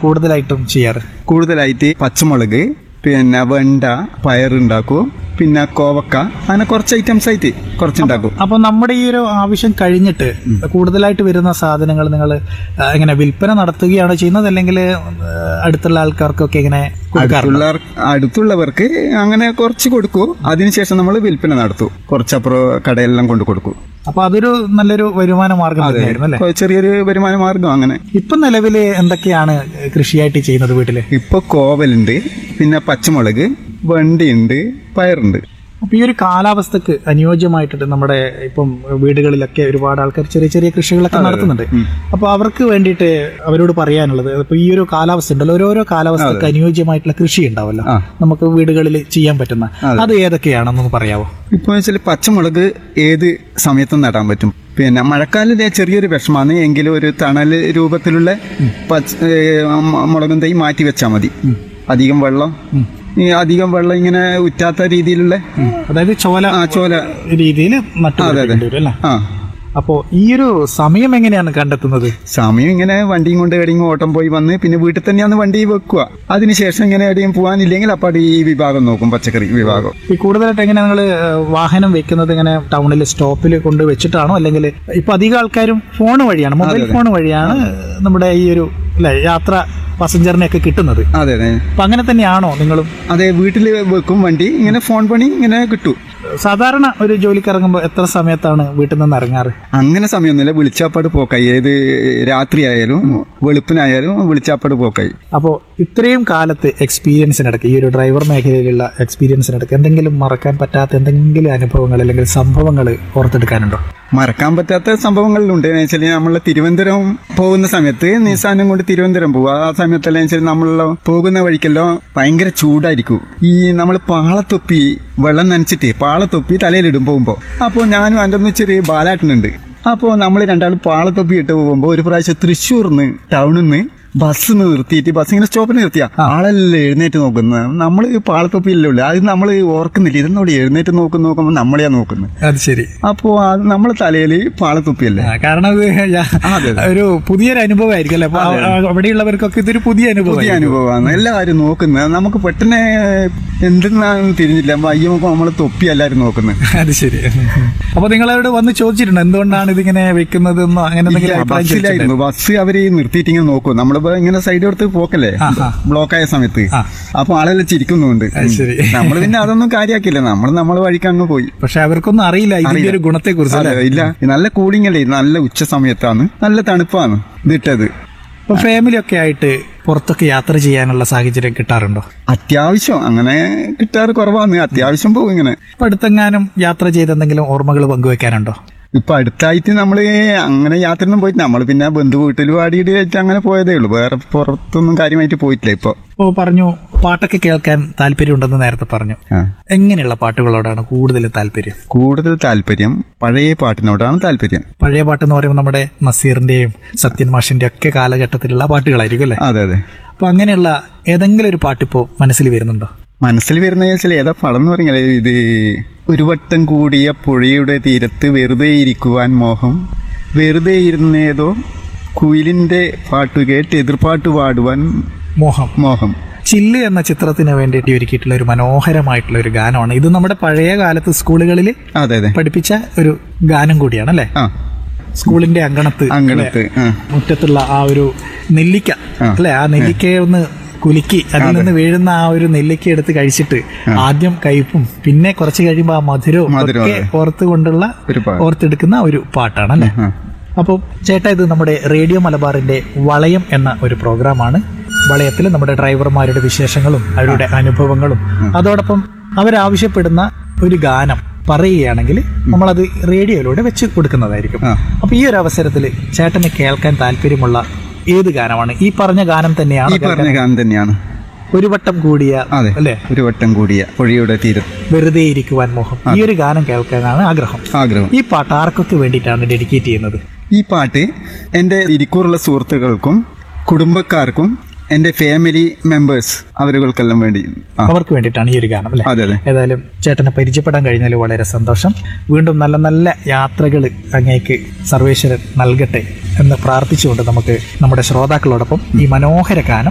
കൂടുതലായിട്ടും ചെയ്യാറ് കൂടുതലായിട്ട് പച്ചമുളക് പിന്നെ വെണ്ട പയറുണ്ടാക്കും പിന്നെ കോവക്ക അങ്ങനെ കുറച്ച് ഐറ്റംസ് ആയിട്ട് കുറച്ചുണ്ടാക്കും അപ്പോൾ നമ്മുടെ ഈ ഒരു ആവശ്യം കഴിഞ്ഞിട്ട് കൂടുതലായിട്ട് വരുന്ന സാധനങ്ങൾ നിങ്ങൾ എങ്ങനെ വിൽപ്പന നടത്തുകയാണോ ചെയ്യുന്നത് അല്ലെങ്കിൽ അടുത്തുള്ള ആൾക്കാർക്കൊക്കെ ഇങ്ങനെ കൊടുക്കാറുണ്ട് അടുത്തുള്ള അടുത്തുള്ളവർക്ക് അങ്ങനെ കുറച്ച് കൊടുക്കും അതിനുശേഷം നമ്മൾ വിൽപ്പന നടത്തും കുറച്ചപ്പുറം കടയെല്ലാം കൊണ്ട് കൊടുക്കും അപ്പൊ അതൊരു നല്ലൊരു വരുമാന മാർഗം തന്നെയായിരുന്നു അല്ലേ കൊ- ചെറിയൊരു വരുമാന മാർഗം അങ്ങനെ ഇപ്പൊ നിലവിൽ എന്തൊക്കെയാണ് കൃഷിയായിട്ട് ചെയ്യുന്നത് വീട്ടില് ഇപ്പൊ കോവലുണ്ട് പിന്നെ പച്ചമുളക് വണ്ടിയുണ്ട് പയറുണ്ട് അപ്പൊ ഈ ഒരു കാലാവസ്ഥക്ക് അനുയോജ്യമായിട്ടുണ്ട് നമ്മുടെ ഇപ്പം വീടുകളിലൊക്കെ ഒരുപാട് ആൾക്കാർ ചെറിയ ചെറിയ കൃഷികളൊക്കെ നടത്തുന്നുണ്ട് അപ്പൊ അവർക്ക് വേണ്ടിയിട്ട് അവരോട് പറയാനുള്ളത് ഇപ്പൊ ഈ ഒരു കാലാവസ്ഥ ഉണ്ടല്ലോ ഓരോരോ കാലാവസ്ഥക്ക് അനുയോജ്യമായിട്ടുള്ള കൃഷി ഉണ്ടാവല്ലോ ആ. നമുക്ക് വീടുകളിൽ ചെയ്യാൻ പറ്റുന്ന അത് ഏതൊക്കെയാണെന്നൊന്ന് പറയാവോ ഇപ്പൊ വെച്ചാൽ പച്ചമുളക് ഏത് സമയത്തും നടാൻ പറ്റും പിന്നെ മഴക്കാലത്തെ ചെറിയൊരു വിഷമാണ് എങ്കിലും ഒരു തണൽ രൂപത്തിലുള്ള പച്ച ഏ, മ- മുളകും തൈ മാറ്റി വെച്ചാൽ മതി അധികം വെള്ളം ഈ അധികം വെള്ളം ഇങ്ങനെ ഉറ്റാത്ത രീതിയിലുള്ള അതായത് ചോല ആ ചോല രീതിയിൽ നട്ടുപിടിപ്പിക്കേണ്ടി വരും അല്ലേ ആ അപ്പോ ഈ ഒരു സമയം എങ്ങനെയാണ് കണ്ടെത്തുന്നത് സമയം ഇങ്ങനെ വണ്ടിയും കൊണ്ട് എവിടെയും ഓട്ടം പോയി വന്ന് പിന്നെ വീട്ടിൽ തന്നെയാണ് വണ്ടി വെക്കുക അതിനുശേഷം ഇങ്ങനെ എവിടെയും പോകാനില്ലെങ്കിൽ അപ്പോൾ ഈ വിഭാഗം നോക്കും പച്ചക്കറി വിഭാഗം ഈ കൂടുതലായിട്ട് എങ്ങനെ നിങ്ങൾ വാഹനം വെക്കുന്നത് ഇങ്ങനെ ടൗണിൽ സ്റ്റോപ്പിൽ കൊണ്ട് വെച്ചിട്ടാണോ അല്ലെങ്കിൽ ഇപ്പൊ അധികം ആൾക്കാരും ഫോൺ വഴിയാണ് മൊബൈൽ ഫോൺ വഴിയാണ് നമ്മുടെ ഈ ഒരു അല്ലെ യാത്ര പാസഞ്ചറിനെ ഒക്കെ കിട്ടുന്നത് അതെ അതെ അപ്പൊ അങ്ങനെ തന്നെയാണോ നിങ്ങളും അതെ വീട്ടിൽ വെക്കും വണ്ടി ഇങ്ങനെ ഫോൺ പണി ഇങ്ങനെ കിട്ടും സാധാരണ ഒരു ജോലിക്ക് ഇറങ്ങുമ്പോൾ എത്ര സമയത്താണ് വീട്ടിൽ നിന്ന് ഇറങ്ങാറ് അങ്ങനെ സമയമൊന്നുമില്ല വിളിച്ചാപ്പാട് പോക്കായി ഏത് രാത്രിയായാലും വെളുപ്പിനായാലും വിളിച്ചാപ്പാട് പോക്കായി അപ്പോൾ ഇത്രയും കാലത്ത് എക്സ്പീരിയൻസിനിടയ്ക്ക് ഈ ഒരു ഡ്രൈവർ മേഖലയിലുള്ള എക്സ്പീരിയൻസിനിടയ്ക്ക് എന്തെങ്കിലും മറക്കാൻ പറ്റാത്ത എന്തെങ്കിലും അനുഭവങ്ങൾ അല്ലെങ്കിൽ സംഭവങ്ങൾ ഓർത്തെടുക്കാനുണ്ടോ മറക്കാൻ പറ്റാത്ത സംഭവങ്ങളിലുണ്ട് എന്ന് വെച്ചാൽ നമ്മൾ തിരുവനന്തപുരം പോകുന്ന സമയത്ത് നിസാനം കൊണ്ട് തിരുവനന്തപുരം പോകും ആ സമയത്തെല്ലാം വെച്ചാൽ നമ്മൾ പോകുന്ന വഴിക്കെല്ലാം ഭയങ്കര ചൂടായിരിക്കും ഈ നമ്മൾ പാളത്തൊപ്പി വെള്ളം നനച്ചിട്ട് പാളത്തൊപ്പി തലയിലിടും പോകുമ്പോൾ അപ്പോൾ ഞാനും എൻ്റെ ഒന്ന് ചെറിയ ബാലാട്ടനുണ്ട് അപ്പോൾ നമ്മൾ രണ്ടാളും പാളത്തൊപ്പി ഇട്ട് പോകുമ്പോൾ ഒരു പ്രാവശ്യം തൃശ്ശൂർന്ന് ടൗണിൽ നിന്ന് ബസ് നിർത്തിയിട്ട് ബസ് ഇങ്ങനെ സ്റ്റോപ്പിൽ നിർത്തിയാ ആളല്ലേ എഴുന്നേറ്റ് നോക്കുന്നത് നമ്മൾ പാളത്തൊപ്പിയല്ലേ ഉള്ളു അത് നമ്മൾ ഓർക്കുന്നില്ല ഇതെന്നോട് എഴുന്നേറ്റ് നോക്കുന്ന നോക്കുമ്പോൾ നമ്മളെയാ നോക്കുന്നത് അത് ശരി അപ്പോ അത് നമ്മളെ തലയിൽ പാളത്തൊപ്പിയല്ലേ ആ, കാരണം അത് ഞാൻ- അതെ, അതെ. ഒരു പുതിയൊരു അനുഭവമായിരിക്കും അല്ലെ അപ്പൊ ആ- അവിടെയുള്ളവർക്കൊക്കെ ഇതൊരു പുതിയ അനുഭവം പുതിയ അനുഭവമാണ് എല്ലാവരും നോക്കുന്നത് നമുക്ക് പെട്ടെന്ന് എന്തെന്നാണെന്ന് തിരിഞ്ഞില്ല അപ്പൊ അയ്യോ നമ്മൾ തൊപ്പി എല്ലാവരും നോക്കുന്നത് അത് ശരി അപ്പൊ നിങ്ങളവരോട് വന്ന് ചോദിച്ചിട്ടുണ്ട് എന്തുകൊണ്ടാണ് ഇതിങ്ങനെ വെക്കുന്നത് അങ്ങനെ എന്തെങ്കിലും അഭിപ്രായം ചോദിച്ചിട്ടുണ്ടോ? ബസ്സിലായിരുന്നു ബസ് അവര് നിർത്തിയിട്ട് ഇങ്ങനെ നോക്കും നമ്മളിപ്പോ ഇങ്ങനെ സൈഡ് കൊടുത്ത് പോക്കല്ലേ ആ, ആ. ബ്ലോക്ക് ആയ സമയത്ത് ആ. അപ്പൊ ആളെല്ലാം ചിരിക്കുന്നുണ്ട് അത് ശരി. നമ്മൾ പിന്നെ അതൊന്നും കാര്യാക്കില്ല നമ്മൾ നമ്മളെ വഴിക്ക് അങ്ങ് പോയി പക്ഷെ അവർക്കൊന്നും അറിയില്ല ഇതിന്റെ ഒരു ഗുണത്തെ കുറിച്ച് അതെ, ഇല്ല നല്ല കൂളിംഗ് അല്ലേ നല്ല ഉച്ച സമയത്താണ് നല്ല തണുപ്പാണ് ഇതിട്ടത് അപ്പൊ ഫാമിലി ഒക്കെ ആയിട്ട് പുറത്തൊക്കെ യാത്ര ചെയ്യാനുള്ള സാഹചര്യം കിട്ടാറുണ്ടോ അത്യാവശ്യം അങ്ങനെ കിട്ടാറ് കുറവാണ് അത്യാവശ്യം പോകും ഇങ്ങനെ ഇപ്പൊ അടുത്തെങ്ങാനും യാത്ര ചെയ്ത് എന്തെങ്കിലും ഓർമ്മകൾ പങ്കുവെക്കാനുണ്ടോ ഇപ്പൊ അടുത്തായിട്ട് നമ്മള് അങ്ങനെ യാത്രയൊന്നും പോയിട്ട് നമ്മൾ പിന്നെ ബന്ധു വീട്ടിൽ വാടിയിട്ട് അങ്ങനെ പോയതേ ഉള്ളൂ വേറെ പുറത്തൊന്നും കാര്യമായിട്ട് പോയിട്ടില്ല ഇപ്പൊ ഇപ്പോ പറഞ്ഞു പാട്ടൊക്കെ കേൾക്കാൻ താല്പര്യമുണ്ടെന്ന് നേരത്തെ പറഞ്ഞു ആ. എങ്ങനെയുള്ള പാട്ടുകളോടാണ് കൂടുതൽ താല്പര്യം കൂടുതൽ താല്പര്യം പഴയ പാട്ടിനോടാണ് താല്പര്യം പഴയ പാട്ട് എന്ന് പറയുമ്പോൾ നമ്മുടെ നസീറിന്റെയും സത്യൻ മാഷിന്റെ ഒക്കെ കാലഘട്ടത്തിലുള്ള പാട്ടുകളായിരിക്കും അല്ലേ അതെ അതെ അപ്പൊ അങ്ങനെയുള്ള ഏതെങ്കിലും ഒരു പാട്ടിപ്പോ മനസ്സിൽ വരുന്നുണ്ടോ മനസ്സിൽ വരുന്ന വെച്ചാൽ ഏതാ പടം എന്ന് പറഞ്ഞാൽ ഇത് ഒരു വട്ടം കൂടിയ പുഴയുടെ തീരത്ത് വെറുതെ ഇരിക്കുവാൻ മോഹം വെറുതെ ഇരുന്നേതോ കുയിലിന്റെ പാട്ട് കേട്ട് എതിർപ്പാട്ട് പാടുവാൻ മോഹം മോഹം ചില്ല് എന്ന ചിത്രത്തിന് വേണ്ടിയിട്ട് ഒരുക്കിയിട്ടുള്ള ഒരു മനോഹരമായിട്ടുള്ള ഒരു ഗാനമാണ് ഇത് നമ്മുടെ പഴയ കാലത്ത് സ്കൂളുകളിൽ അതെ അതെ പഠിപ്പിച്ച ഒരു ഗാനം കൂടിയാണ് അല്ലേ ആ സ്കൂളിന്റെ അങ്കണത്ത് അങ്കണത്ത് ആ മുറ്റത്തുള്ള ആ ഒരു നെല്ലിക്ക ആ. അല്ലെ ആ നെല്ലിക്കയെ ഒന്ന് കുലുക്കി അതിൽ നിന്ന് വീഴുന്ന ആ ഒരു നെല്ലിക്ക എടുത്ത് കഴിച്ചിട്ട് ആദ്യം കയ്പും പിന്നെ കുറച്ച് കഴിയുമ്പോൾ ആ മധുരവും മധുരവും, ഒക്കെ അതെ. ഓർത്ത് കൊണ്ടുള്ള ഒരു പാ- ഓർത്തെടുക്കുന്ന ഒരു പാട്ടാണ് അല്ലേ ആ. അപ്പോൾ ചേട്ടാ ഇത് നമ്മുടെ റേഡിയോ മലബാറിന്റെ വളയം എന്ന ഒരു പ്രോഗ്രാമാണ് വളയത്തിൽ നമ്മുടെ ഡ്രൈവർമാരുടെ വിശേഷങ്ങളും അവരുടെ അനുഭവങ്ങളും അതോടൊപ്പം അവരാവശ്യപ്പെടുന്ന ഒരു ഗാനം പറയുകയാണെങ്കിൽ നമ്മളത് റേഡിയോയിലൂടെ വെച്ച് കൊടുക്കുന്നതായിരിക്കും ആ. അപ്പൊ ഈ ഒരു അവസരത്തിൽ ചേട്ടന് കേൾക്കാൻ താല്പര്യമുള്ള ഏത് ഗാനമാണ് ഈ പറഞ്ഞ ഗാനം തന്നെയാണ് ഈ പറഞ്ഞ ഗാനം തന്നെയാണ് ഒരു വട്ടം കൂടിയ അതെ അല്ലെ ഒരു വട്ടം കൂടിയ പുഴയുടെ തീരത്ത് വെറുതെ ഇരിക്കുവാൻ മോഹം ഈ ഒരു ഗാനം കേൾക്കാനാണ് ആഗ്രഹം ആഗ്രഹം ഈ പാട്ട് ആർക്കൊക്കെ വേണ്ടിയിട്ടാണ് ഡെഡിക്കേറ്റ് ചെയ്യുന്നത് ഈ പാട്ട് എൻ്റെ ഇരിക്കൂറുള്ള സുഹൃത്തുക്കൾക്കും കുടുംബക്കാർക്കും എൻ്റെ ഫാമിലി മെമ്പേഴ്സ് അവരുകൾക്കെല്ലാം വേണ്ടി ആ, അവർക്ക് വേണ്ടിയിട്ടാണ് ഈ ഒരു ഗാനം അല്ലെ അതെ അതെ ഏതായാലും ചേട്ടനെ പരിചയപ്പെടാൻ കഴിഞ്ഞാൽ വളരെ സന്തോഷം വീണ്ടും നല്ല നല്ല യാത്രകൾ അങ്ങേക്ക് സർവേശ്വരൻ നൽകട്ടെ എന്ന് പ്രാർത്ഥിച്ചുകൊണ്ട് നമുക്ക് നമ്മുടെ ശ്രോതാക്കളോടൊപ്പം ഈ മനോഹര ഗാനം